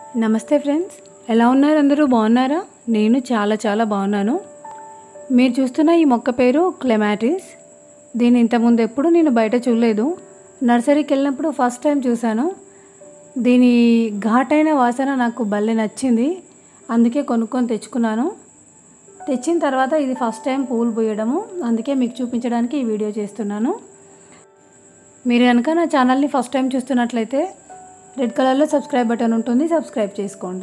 నమస్తే ఫ్రెండ్స్ ఎలా ఉన్నారు అందరూ బాగున్నారా నేను చాలా చాలా బాగున్నాను మీరు చూస్తున్న ఈ మొక్క పేరు క్లెమాటిస్ దీన్ని ఇంతకుముందు ఎప్పుడు నేను బయట చూడలేదు నర్సరీకి వెళ్ళినప్పుడు ఫస్ట్ టైం చూశాను దీని ఘాటైన వాసన నాకు భలే నచ్చింది అందుకే కొనుక్కొని తెచ్చుకున్నాను తెచ్చిన తర్వాత ఇది ఫస్ట్ టైం పూలు పూయడము అందుకే మీకు చూపించడానికి ఈ వీడియో చేస్తున్నాను మీరు కనుక నా ఛానల్ని ఫస్ట్ టైం చూస్తున్నట్లయితే రెడ్ కలర్లో సబ్స్క్రైబ్ బటన్ ఉంటుంది సబ్స్క్రైబ్ చేసుకోండి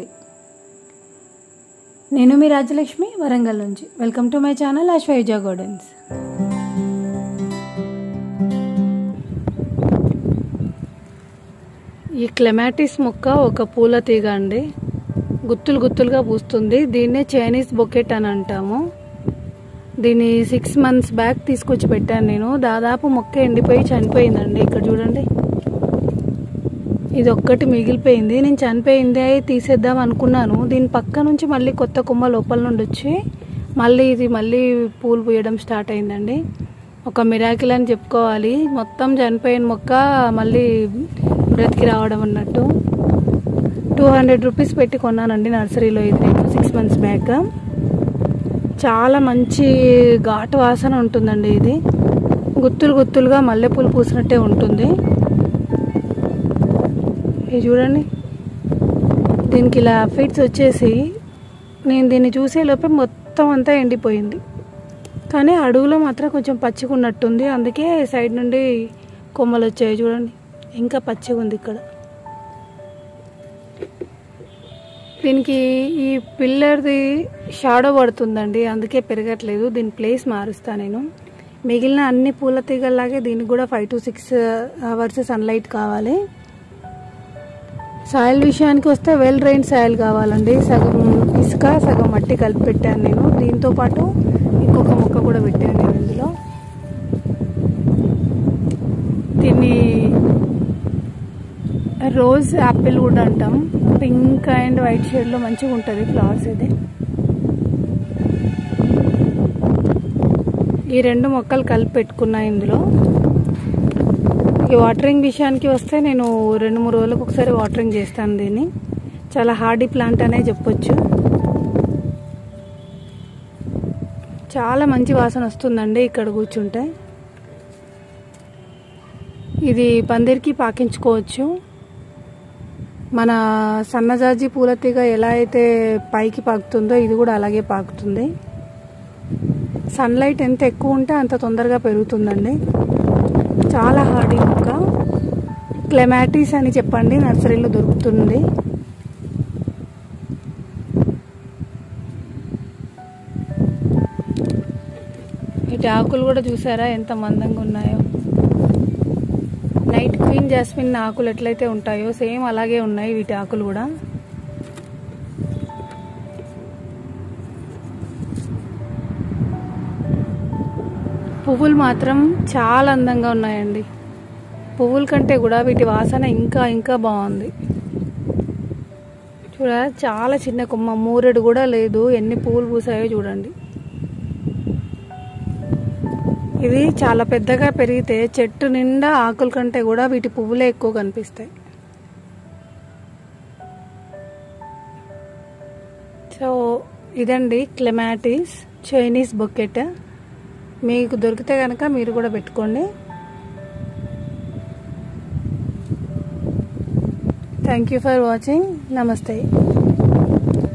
నేను మీ రాజ్యలక్ష్మి వరంగల్ నుంచి welcome to my channel Ashwayuja gardens ఈ క్లెమాటిస్ మొక్క ఒక పూల తీగ అండి గుత్తులు గుత్తులుగా పూస్తుంది దీన్నే చైనీస్ బొకెట్ అని అంటాము దీన్ని సిక్స్ మంత్స్ బ్యాక్ తీసుకొచ్చి పెట్టాను నేను దాదాపు మొక్క ఎండిపోయి చనిపోయిందండి ఇక్కడ చూడండి ఇది ఒక్కటి మిగిలిపోయింది నేను చనిపోయింది తీసేద్దాం అనుకున్నాను దీని పక్క నుంచి మళ్ళీ కొత్త కొమ్మ లోపల నుండి వచ్చి మళ్ళీ ఇది మళ్ళీ పూలు పూయడం స్టార్ట్ అయిందండి ఒక మిరాకిల్ అని చెప్పుకోవాలి మొత్తం చనిపోయిన మొక్క మళ్ళీ బ్రతికి రావడం అన్నట్టు టూ హండ్రెడ్ రూపీస్ పెట్టి కొన్నానండి నర్సరీలో ఇది నేను సిక్స్ మంత్స్ బ్యాక్ చాలా మంచి ఘాటు వాసన ఉంటుందండి ఇది గుత్తులు గుత్తులుగా మల్లెపూలు పూసినట్టే ఉంటుంది ఇది చూడండి దీనికి ఇలా ఫిట్స్ వచ్చేసి నేను దీన్ని చూసేలోపే మొత్తం అంతా ఎండిపోయింది కానీ అడుగులో మాత్రం కొంచెం పచ్చిగా ఉన్నట్టుంది అందుకే సైడ్ నుండి కొమ్మలు వచ్చాయి చూడండి ఇంకా పచ్చిగా ఉంది ఇక్కడ దీనికి ఈ పిల్లర్ది షాడో పడుతుందండి అందుకే పెరగట్లేదు దీని ప్లేస్ మారుస్తా నేను మిగిలిన అన్ని పూల తీగల్లాగే దీనికి కూడా five to six hours sunlight కావాలి సాయిల్ విషయానికి వస్తే వెల్ డ్రైన్ సాయిల్ కావాలండి సగం ఇసుక సగం మట్టి కలిపి పెట్టాను నేను దీంతో పాటు ఇంకొక మొక్క కూడా పెట్టాను నేను ఇందులో దీన్ని రోజ్ యాపిల్ వుడ్ అంటాం పింక్ అండ్ వైట్ షేడ్లో మంచిగా ఉంటుంది ఫ్లవర్స్ ఇది ఈ రెండు మొక్కలు కలిపి పెట్టుకున్నా ఇందులో ఈ వాటరింగ్ విషయానికి వస్తే నేను రెండు మూడు రోజులకు ఒకసారి వాటరింగ్ చేస్తాను దీన్ని చాలా హార్డీ ప్లాంట్ అనే చెప్పొచ్చు చాలా మంచి వాసన వస్తుందండి ఇక్కడ కూర్చుంటే ఇది పందిరికి పాకించుకోవచ్చు మన సన్నజాజి పూల తీగ ఎలా అయితే పైకి పాకుతుందో ఇది కూడా అలాగే పాకుతుంది సన్లైట్ ఎంత ఎక్కువ ఉంటే అంత తొందరగా పెరుగుతుందండి చాలా హార్డీ మొక్క క్లెమాటిస్ అని చెప్పండి నర్సరీలో దొరుకుతుంది ఇటు ఆకులు కూడా చూసారా ఎంత మందంగా ఉన్నాయో నైట్ క్వీన్ జాస్మిన్ ఆకులు ఎట్లయితే ఉంటాయో సేమ్ అలాగే ఉన్నాయి వీటి ఆకులు కూడా పువ్వులు మాత్రం చాలా అందంగా ఉన్నాయండి పువ్వుల కంటే కూడా వీటి వాసన ఇంకా ఇంకా బాగుంది చూడ చాలా చిన్న కొమ్మ మూరెడు కూడా లేదు ఎన్ని పువ్వులు పూసాయో చూడండి ఇది చాలా పెద్దగా పెరిగితే చెట్టు నిండా ఆకుల కంటే కూడా వీటి పువ్వులే ఎక్కువ కనిపిస్తాయి సో ఇదండి క్లెమాటిస్ చైనీస్ బొకెట్ మీకు దొరికితే కనుక మీరు కూడా పెట్టుకోండి థ్యాంక్ యూ ఫర్ వాచింగ్ నమస్తే